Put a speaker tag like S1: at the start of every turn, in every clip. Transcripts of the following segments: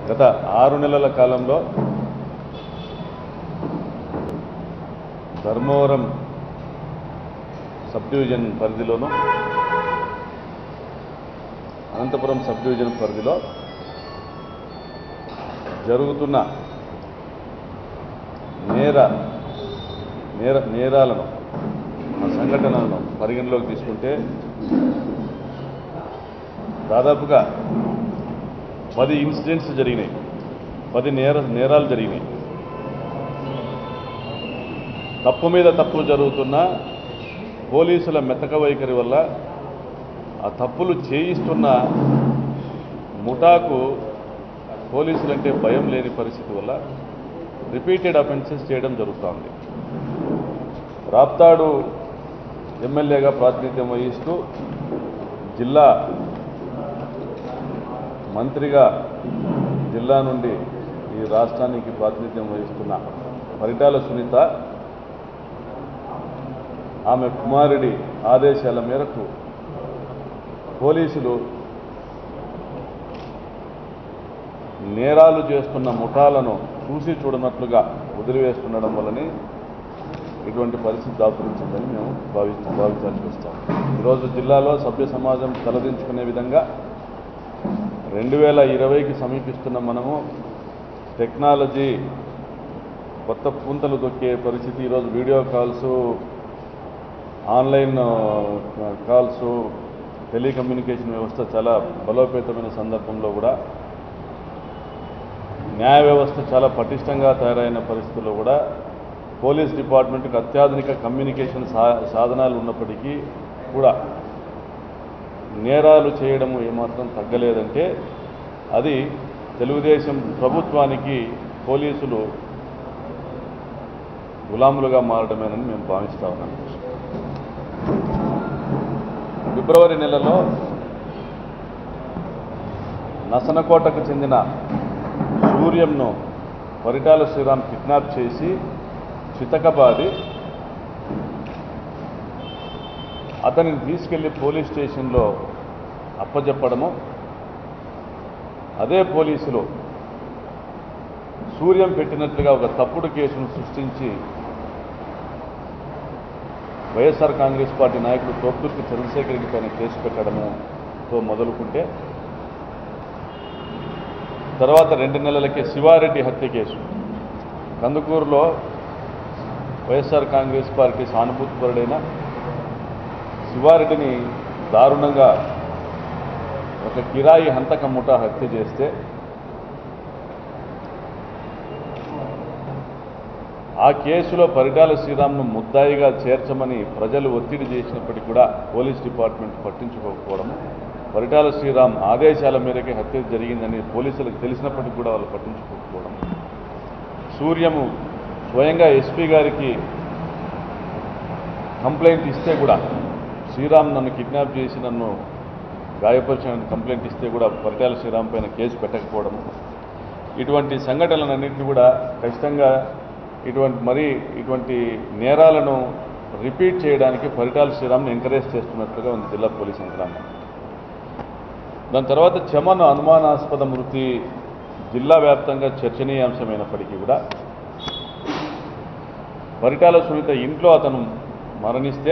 S1: గత ఆరు నెలల కాలంలో ధర్మవరం సబ్ డివిజన్ పరిధిలోను అనంతపురం సబ్ డివిజన్ పరిధిలో జరుగుతున్న నేర నేర నేరాలను ఆ సంఘటనలను పరిగణలోకి తీసుకుంటే దాదాపుగా పది ఇన్సిడెంట్స్ జరిగినాయి పది నేర నేరాలు జరిగినాయి తప్పు మీద తప్పు జరుగుతున్న పోలీసుల మెతక వైఖరి వల్ల ఆ తప్పులు చేయిస్తున్న ముఠాకు పోలీసులంటే భయం లేని పరిస్థితి వల్ల రిపీటెడ్ అఫెన్సెస్ చేయడం జరుగుతోంది రాప్తాడు ఎమ్మెల్యేగా ప్రాతినిధ్యం వహిస్తూ జిల్లా మంత్రిగా జిల్లా నుండి ఈ రాష్ట్రానికి ప్రాతినిధ్యం వహిస్తున్న పరిటాల సునీత ఆమె కుమారుడి ఆదేశాల మేరకు పోలీసులు నేరాలు చేస్తున్న ముఠాలను చూసి చూడనట్లుగా వదిలివేస్తుండడం వల్లనే ఇటువంటి పరిస్థితి దాపురించిందని మేము భావిస్తాం భావించాల్సి వస్తాం ఈరోజు జిల్లాలో సభ్య సమాజం తలదించుకునే విధంగా రెండు వేల ఇరవైకి సమీపిస్తున్న మనము టెక్నాలజీ కొత్త పుంతలు దొక్కే పరిస్థితి ఈరోజు video calls online calls telecommunication వ్యవస్థ చాలా బలోపేతమైన సందర్భంలో కూడా న్యాయ వ్యవస్థ చాలా పటిష్టంగా తయారైన పరిస్థితుల్లో కూడా పోలీస్ డిపార్ట్మెంట్కి అత్యాధునిక కమ్యూనికేషన్ సా సాధనాలు ఉన్నప్పటికీ కూడా నేరాలు చేయడము ఏమాత్రం తగ్గలేదంటే అది తెలుగుదేశం ప్రభుత్వానికి పోలీసులు గులాములుగా మారడమేనని మేము భావిస్తా ఉన్నాం ఫిబ్రవరి నెలలో నసనకోటకు చెందిన సూర్యంను పరిటాల శ్రీరామ్ కిడ్నాప్ చేసి చితకబాది అతనిని తీసుకెళ్లి పోలీస్ స్టేషన్లో అప్పజెప్పడము అదే పోలీసులు సూర్యం పెట్టినట్లుగా ఒక తప్పుడు కేసును సృష్టించి వైఎస్ఆర్ కాంగ్రెస్ పార్టీ నాయకుడు తోపుర్తి చంద్రశేఖర్కి పైన కేసు పెట్టడముతో మొదలుకుంటే తర్వాత రెండు నెలలకే శివారెడ్డి హత్య కేసు కందుకూరులో వైఎస్ఆర్ కాంగ్రెస్ పార్టీ సానుభూతిపరుడైన శివారెడ్డిని దారుణంగా ఒక కిరాయి హంతక ముఠా హత్య చేస్తే ఆ కేసులో పరిటాల శ్రీరామ్ను ముద్దాయిగా చేర్చమని ప్రజలు ఒత్తిడి చేసినప్పటికీ కూడా పోలీస్ డిపార్ట్మెంట్ పట్టించుకోకపోవడం పరిటాల శ్రీరామ్ ఆదేశాల మేరకే హత్య జరిగిందని పోలీసులకు తెలిసినప్పటికీ కూడా వాళ్ళు పట్టించుకోకపోవడం సూర్యము స్వయంగా ఎస్పీ గారికి కంప్లైంట్ ఇస్తే కూడా శ్రీరామ్ నన్ను కిడ్నాప్ చేసి నన్ను గాయపరిచిన కంప్లైంట్ ఇస్తే కూడా పరిటాల శ్రీరామ్ పైన కేసు పెట్టకపోవడం ఇటువంటి సంఘటనలన్నింటినీ కూడా ఖచ్చితంగా ఇటువంటి మరి ఇటువంటి నేరాలను రిపీట్ చేయడానికి పరిటాల శ్రీరామ్ని ఎంకరేజ్ చేస్తున్నట్లుగా ఉంది జిల్లా పోలీస్ యంత్రాంగం దాని తర్వాత చమన్ అనుమానాస్పద మృతి జిల్లా వ్యాప్తంగా చర్చనీయాంశమైనప్పటికీ కూడా పరిటాల సునీత ఇంట్లో అతను మరణిస్తే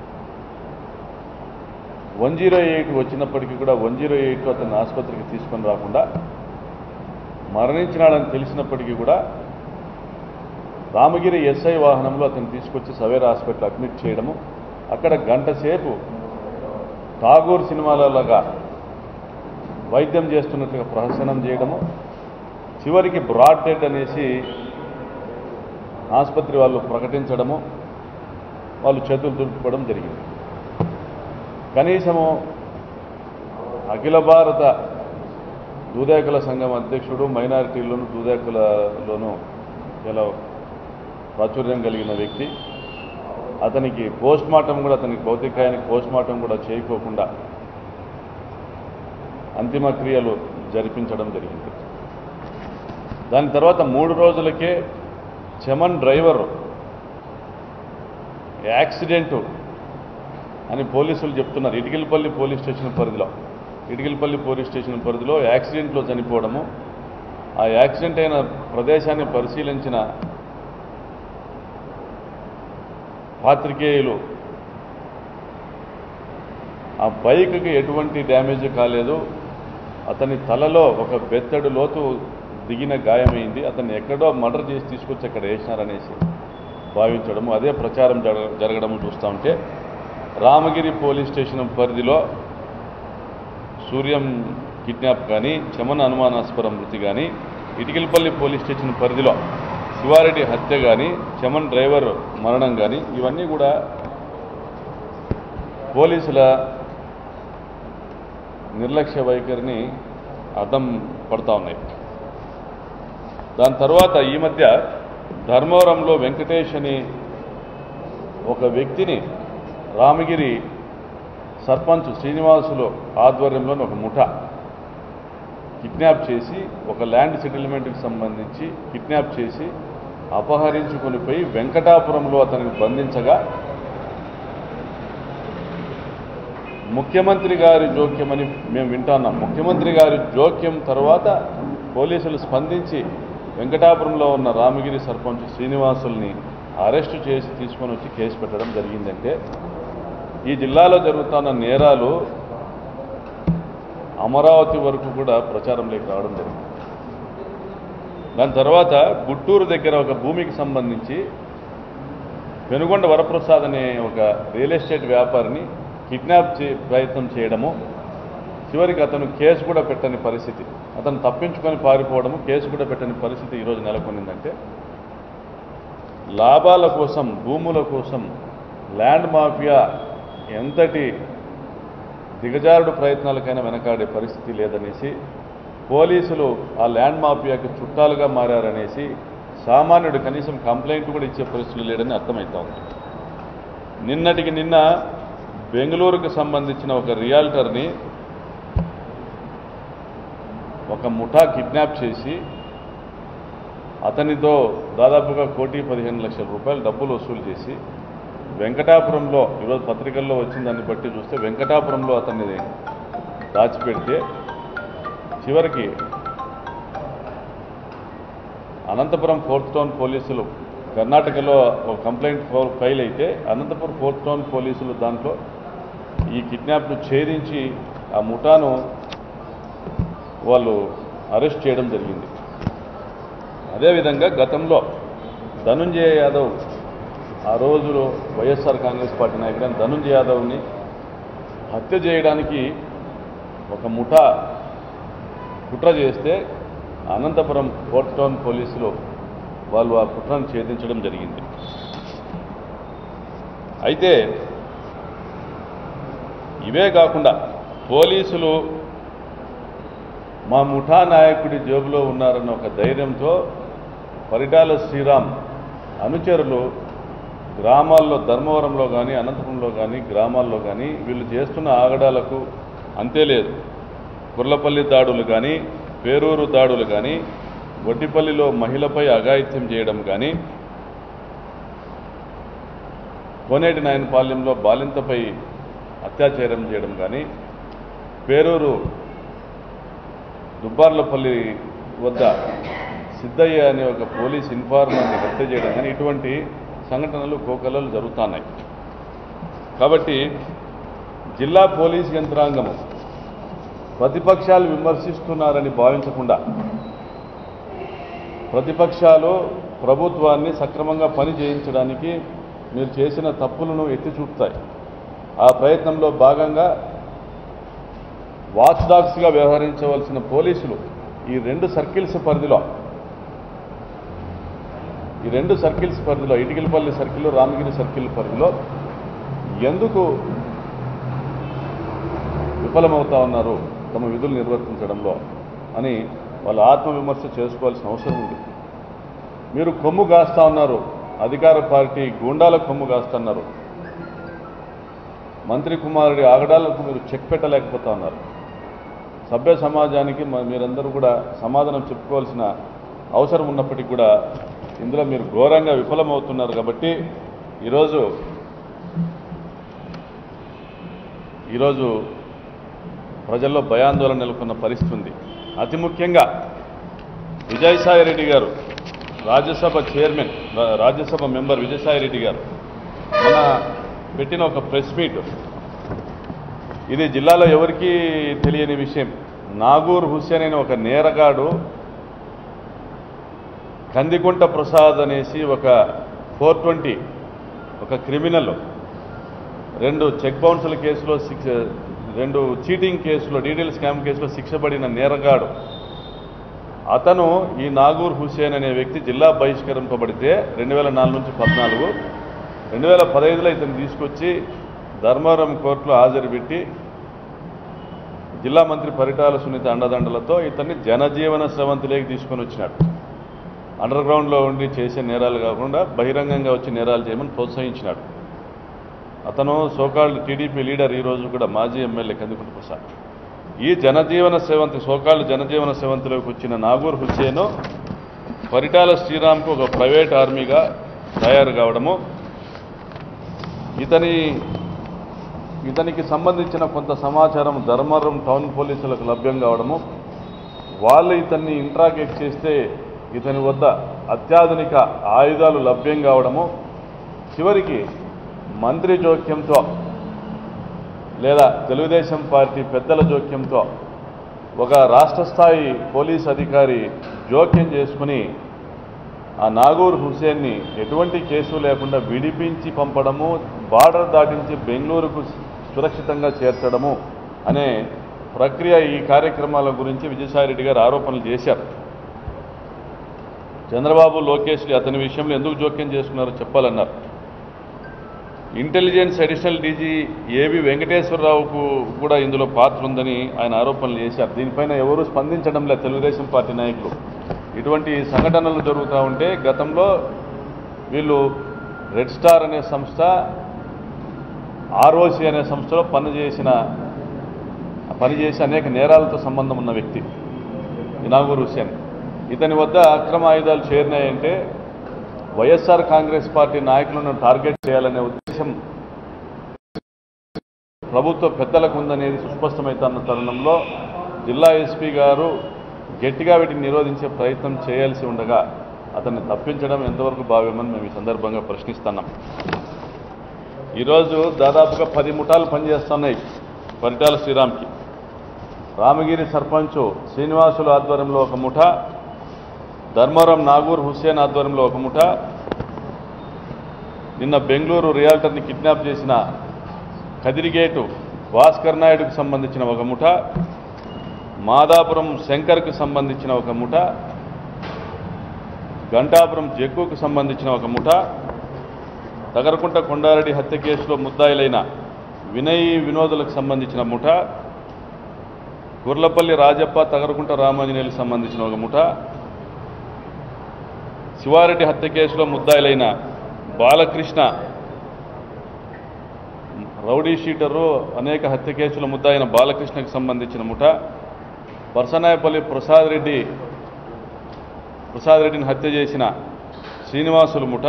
S1: వన్ జీరో ఎయిట్ వచ్చినప్పటికీ కూడా వన్ జీరో ఎయిట్ అతను ఆసుపత్రికి తీసుకొని రాకుండా మరణించినాడని తెలిసినప్పటికీ కూడా రామగిరి ఎస్ఐ వాహనంలో అతను తీసుకొచ్చి సవేరా హాస్పిటల్ అడ్మిట్ చేయడము అక్కడ గంట సేపు ఠాగూర్ సినిమాలలాగా వైద్యం చేస్తున్నట్టుగా ప్రహసనం చేయడము చివరికి బ్రాడ్ డెడ్ అనేసి ఆసుపత్రి వాళ్ళు ప్రకటించడము వాళ్ళు చేతులు దులుపుకోవడం జరిగింది కనీసము అఖిల భారత దూదేకుల సంఘం అధ్యక్షుడు మైనారిటీల్లోనూ దూదేకులలోనూ చాలా ప్రాచుర్యం కలిగిన వ్యక్తి అతనికి పోస్ట్ మార్టం కూడా అతనికి భౌతికాయానికి పోస్ట్ మార్టం కూడా చేయకోకుండా అంతిమ క్రియలు జరిపించడం జరిగింది దాని తర్వాత మూడు రోజులకే చమన్ డ్రైవర్ యాక్సిడెంటు అని పోలీసులు చెప్తున్నారు ఇటికిలపల్లి పోలీస్ స్టేషన్ పరిధిలో ఇటికిలపల్లి పోలీస్ స్టేషన్ పరిధిలో యాక్సిడెంట్లో చనిపోవడము ఆ యాక్సిడెంట్ అయిన ప్రదేశాన్ని పరిశీలించిన పాత్రికేయులు ఆ బైక్కి ఎటువంటి డ్యామేజ్ కాలేదు అతని తలలో ఒక బెత్తడు లోతు దిగిన గాయమైంది అతన్ని ఎక్కడో మర్డర్ చేసి తీసుకొచ్చి అక్కడ వేసినారనేసి భావించడము అదే ప్రచారం జరగ జరగడం చూస్తూ ఉంటే రామగిరి పోలీస్ స్టేషన్ పరిధిలో సూర్యం కిడ్నాప్ కానీ చమన్ అనుమానాస్పద మృతి కానీ ఇటికిలపల్లి పోలీస్ స్టేషన్ పరిధిలో శివారెడ్డి హత్య కానీ చమన్ డ్రైవర్ మరణం కానీ ఇవన్నీ కూడా పోలీసుల నిర్లక్ష్య వైఖరిని అర్థం పడతా ఉన్నాయి దాని తర్వాత ఈ మధ్య ధర్మవరంలో వెంకటేష్ అని ఒక వ్యక్తిని రామగిరి సర్పంచ్ శ్రీనివాసులు ఆధ్వర్యంలోని ఒక ముఠ కిడ్నాప్ చేసి ఒక ల్యాండ్ సెటిల్మెంట్కి సంబంధించి కిడ్నాప్ చేసి అపహరించుకొని పోయి వెంకటాపురంలో అతనికి బంధించగా ముఖ్యమంత్రి గారి జోక్యమని మేము వింటున్నాం ముఖ్యమంత్రి గారి జోక్యం తర్వాత పోలీసులు స్పందించి వెంకటాపురంలో ఉన్న రామగిరి సర్పంచ్ శ్రీనివాసుల్ని అరెస్టు చేసి తీసుకొని వచ్చి కేసు పెట్టడం జరిగిందంటే ఈ జిల్లాలో జరుగుతున్న నేరాలు అమరావతి వరకు కూడా ప్రచారంలోకి రావడం జరిగింది దాని తర్వాత గుట్టూరు దగ్గర ఒక భూమికి సంబంధించి పెనుగొండ వరప్రసాద్ అనే ఒక రియల్ ఎస్టేట్ వ్యాపారిని కిడ్నాప్ చే ప్రయత్నం చేయడము చివరికి అతను కేసు కూడా పెట్టని పరిస్థితి అతను తప్పించుకొని పారిపోవడము కేసు కూడా పెట్టని పరిస్థితి ఈరోజు నెలకొనిందంటే లాభాల కోసం భూముల కోసం ల్యాండ్ మాఫియా ఎంతటి దిగజారుడు ప్రయత్నాలకైనా వెనకాడే పరిస్థితి లేదనేసి పోలీసులు ఆ ల్యాండ్ మాఫియాకి చుట్టాలుగా మారారనేసి సామాన్యుడు కనీసం కంప్లైంట్ కూడా ఇచ్చే పరిస్థితులు లేడని అర్థమవుతా ఉంది నిన్నటికి నిన్న బెంగళూరుకు సంబంధించిన ఒక రియాల్టర్ని ఒక ముఠా కిడ్నాప్ చేసి అతనితో దాదాపుగా కోటి పదిహేను లక్షల రూపాయలు డబ్బులు వసూలు చేసి వెంకటాపురంలో ఈరోజు పత్రికల్లో వచ్చిన దాన్ని బట్టి చూస్తే వెంకటాపురంలో అతన్ని దాచిపెడితే చివరికి అనంతపురం ఫోర్త్ టౌన్ పోలీసులు కర్ణాటకలో ఒక కంప్లైంట్ ఫో- ఫైల్ అయితే అనంతపురం ఫోర్త్ టౌన్ పోలీసులు దాంట్లో ఈ కిడ్నాప్ను ఛేదించి ఆ ముఠాను వాళ్ళు అరెస్ట్ చేయడం జరిగింది అదేవిధంగా గతంలో ధనుంజయ యాదవ్ ఆ రోజులో వైఎస్ఆర్ కాంగ్రెస్ పార్టీ నాయకుడైన ధనుంజయ యాదవ్ని హత్య చేయడానికి ఒక ముఠా కుట్ర చేస్తే అనంతపురం ఫోర్త్ టౌన్ పోలీసులు వాళ్ళు ఆ కుట్రను ఛేదించడం జరిగింది అయితే ఇవే కాకుండా పోలీసులు మా ముఠా నాయకుడి జేబులో ఉన్నారన్న ఒక ధైర్యంతో పరిటాల శ్రీరామ్ అనుచరులు గ్రామాల్లో ధర్మవరంలో కానీ అనంతపురంలో కానీ గ్రామాల్లో కానీ వీళ్ళు చేస్తున్న ఆగడాలకు అంతే లేదు కుర్లపల్లి దాడులు కానీ పేరూరు దాడులు కానీ వడ్డిపల్లిలో మహిళపై అఘాయిత్యం చేయడం కానీ కోనేటి నాయనపాలెంలో బాలింతపై అత్యాచారం చేయడం కానీ పేరూరు దుబ్బార్లపల్లి వద్ద సిద్ధయ్య అనే ఒక పోలీస్ ఇన్ఫార్మర్ని హత్య చేయడం కానీ ఇటువంటి సంఘటనలు కోకలలు జరుగుతున్నాయి కాబట్టి జిల్లా పోలీస్ యంత్రాంగము ప్రతిపక్షాలు విమర్శిస్తున్నారని భావించకుండా ప్రతిపక్షాలు ప్రభుత్వాన్ని సక్రమంగా పని చేయించడానికి మీరు చేసిన తప్పులను ఎత్తి చూపుతాయి ఆ ప్రయత్నంలో భాగంగా వాచ్డాగ్స్గా వ్యవహరించవలసిన పోలీసులు ఈ రెండు సర్కిల్స్ పరిధిలో ఈ రెండు సర్కిల్స్ పరిధిలో ఇటికిలపల్లి సర్కిల్ రామగిరి సర్కిల్ పరిధిలో ఎందుకు విఫలమవుతా ఉన్నారు తమ విధులు నిర్వర్తించడంలో అని వాళ్ళు ఆత్మవిమర్శ చేసుకోవాల్సిన అవసరం ఉంది మీరు కొమ్ము కాస్తా ఉన్నారు అధికార పార్టీ గూండాల కొమ్ము కాస్తున్నారు మంత్రి కుమారుడి ఆగడాలకు మీరు చెక్ పెట్టలేకపోతా ఉన్నారు సభ్య సమాజానికి మ- మీరందరూ కూడా సమాధానం చెప్పుకోవాల్సిన అవసరం ఉన్నప్పటికీ కూడా ఇందులో మీరు ఘోరంగా విఫలమవుతున్నారు కాబట్టి ఈరోజు ఈరోజు ప్రజల్లో భయాందోళన నెలకొన్న పరిస్థితి ఉంది అతి ముఖ్యంగా విజయసాయి రెడ్డి గారు రాజ్యసభ చైర్మన్ రా- రాజ్యసభ మెంబర్ విజయసాయి రెడ్డి గారు మన పెట్టిన ఒక ప్రెస్ మీట్ ఇది జిల్లాలో ఎవరికీ తెలియని విషయం నాగూర్ హుస్సేన్ అనే ఒక నేరగాడు కందికుంట ప్రసాద్ అనేసి ఒక ఫోర్ ట్వంటీ ఒక క్రిమినల్ రెండు చెక్ బౌన్సుల కేసులో శిక్ష రెండు చీటింగ్ కేసులో డీడీఎల్ స్కామ్ కేసులో శిక్ష పడిన నేరగాడు అతను ఈ నాగూర్ హుసేన్ అనే వ్యక్తి జిల్లా బహిష్కరింపబడితే రెండు వేల నాలుగు నుంచి పద్నాలుగు రెండు వేల పదహైదులో ఇతను తీసుకొచ్చి ధర్మవరం కోర్టులో హాజరుపెట్టి జిల్లా మంత్రి పరిటాల సునీత అండదండలతో ఇతన్ని జనజీవన స్రవంతిలోకి తీసుకొని వచ్చినాడు అండర్ గ్రౌండ్లో ఉండి చేసే నేరాలు కాకుండా బహిరంగంగా వచ్చి నేరాలు చేయమని ప్రోత్సహించినాడు అతను సోకాళ్ళు టీడీపీ లీడర్ ఈ రోజు కూడా మాజీ ఎమ్మెల్యే కందికుంట ప్రసాద్ ఈ జనజీవన సేవంతి సోకాళ్ళు జనజీవన సేవంతిలోకి వచ్చిన నాగూర్ హుస్సేను పరిటాల శ్రీరామ్కు ఒక ప్రైవేట్ ఆర్మీగా తయారు కావడము ఇతని ఇతనికి సంబంధించిన కొంత సమాచారం ధర్మవరం టౌన్ పోలీసులకు లభ్యం కావడము వాళ్ళు ఇతన్ని ఇంట్రాగేట్ చేస్తే ఇతని వద్ద అత్యాధునిక ఆయుధాలు లభ్యం కావడము చివరికి మంత్రి జోక్యంతో లేదా తెలుగుదేశం పార్టీ పెద్దల జోక్యంతో ఒక రాష్ట్ర స్థాయి పోలీస్ అధికారి జోక్యం చేసుకుని ఆ నాగూర్ హుసేన్ని ఎటువంటి కేసు లేకుండా విడిపించి పంపడము బార్డర్ దాటించి బెంగళూరుకు సురక్షితంగా చేర్చడము అనే ప్రక్రియ ఈ కార్యక్రమాల గురించి విజయసాయిరెడ్డి గారు ఆరోపణలు చేశారు చంద్రబాబు లోకేష్ అతని విషయంలో ఎందుకు జోక్యం చేసుకున్నారో చెప్పాలన్నారు ఇంటెలిజెన్స్ అడిషనల్ డీజీ ఏవి వెంకటేశ్వరరావుకు కూడా ఇందులో పాత్ర ఉందని ఆయన ఆరోపణలు చేశారు దీనిపైన ఎవరూ స్పందించడం లేదు తెలుగుదేశం పార్టీ నాయకులు ఇటువంటి సంఘటనలు జరుగుతూ ఉంటే గతంలో వీళ్ళు రెడ్ స్టార్ అనే సంస్థ ఆర్ఓసి అనే సంస్థలో పనిచేసిన పనిచేసి అనేక నేరాలతో సంబంధం ఉన్న వ్యక్తి ఇనాగూర్ హుసేన్ ఇతని వద్ద అక్రమ ఆయుధాలు చేరినాయంటే వైఎస్ఆర్ కాంగ్రెస్ పార్టీ నాయకులను టార్గెట్ చేయాలనే ఉద్దేశం ప్రభుత్వ పెద్దలకు ఉందనేది సుస్పష్టమవుతున్న తరుణంలో జిల్లా ఎస్పీ గారు గట్టిగా వీటిని నిరోధించే ప్రయత్నం చేయాల్సి ఉండగా అతన్ని తప్పించడం ఎంతవరకు భావ్యమని మేము ఈ సందర్భంగా ప్రశ్నిస్తున్నాం ఈరోజు దాదాపుగా పది ముఠాలు పనిచేస్తున్నాయి పరిటాల శ్రీరామ్కి రామగిరి సర్పంచ్ శ్రీనివాసుల ఆధ్వర్యంలో ఒక ముఠ ధర్మవరం నాగూర్ హుస్సేన్ ఆధ్వర్యంలో ఒక ముఠ నిన్న బెంగళూరు రియాల్టర్ని కిడ్నాప్ చేసిన కదిరిగేటు భాస్కర్ నాయుడుకు సంబంధించిన ఒక ముఠ మాదాపురం శంకర్కు సంబంధించిన ఒక ముఠ గంటాపురం జగ్గుకు సంబంధించిన ఒక ముఠ తగరకుంట కొండారెడ్డి హత్య కేసులో ముద్దాయిలైన వినయ్ వినోదులకు సంబంధించిన ముఠ గుర్లపల్లి రాజప్ప తగరకుంట రామాంజనేయులకు సంబంధించిన ఒక ముఠ శివారెడ్డి హత్య కేసులో ముద్దాయిలైన బాలకృష్ణ రౌడీ షీటరు అనేక హత్య కేసుల ముద్దాయిన బాలకృష్ణకు సంబంధించిన ముఠ పర్సనాయపల్లి ప్రసాద్ రెడ్డి ప్రసాద్ రెడ్డిని హత్య చేసిన శ్రీనివాసుల ముఠ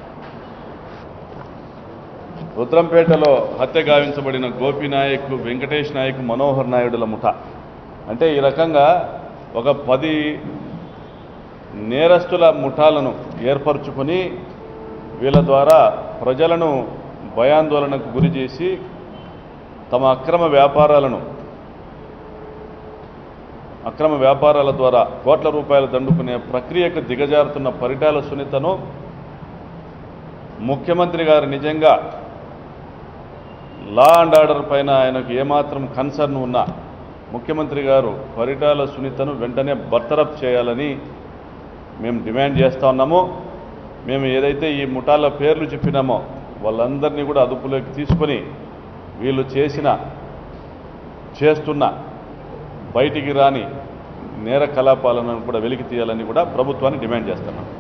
S1: రుద్రంపేటలో హత్య గావించబడిన గోపీనాయక్ వెంకటేష్ నాయక్ మనోహర్ నాయుడుల ముఠ అంటే ఈ రకంగా ఒక పది నేరస్తుల ముఠాలను ఏర్పరచుకొని వీళ్ళ ద్వారా ప్రజలను భయాందోళనకు గురి చేసి తమ అక్రమ వ్యాపారాలను అక్రమ వ్యాపారాల ద్వారా కోట్ల రూపాయలు దండుకునే ప్రక్రియకు దిగజారుతున్న పరిటాల సునీతను ముఖ్యమంత్రి గారు నిజంగా లా అండ్ ఆర్డర్ పైన ఆయనకు ఏమాత్రం కన్సర్న్ ఉన్నా ముఖ్యమంత్రి గారు పరిటాల సునీతను వెంటనే బర్తరఫ్ చేయాలని మేము డిమాండ్ చేస్తా ఉన్నాము మేము ఏదైతే ఈ ముఠాల పేర్లు చెప్పినామో వాళ్ళందరినీ కూడా అదుపులోకి తీసుకొని వీళ్ళు చేసిన చేస్తున్న బయటికి రాని నేర కలాపాలను కూడా వెలికి తీయాలని కూడా ప్రభుత్వాన్ని డిమాండ్ చేస్తున్నాం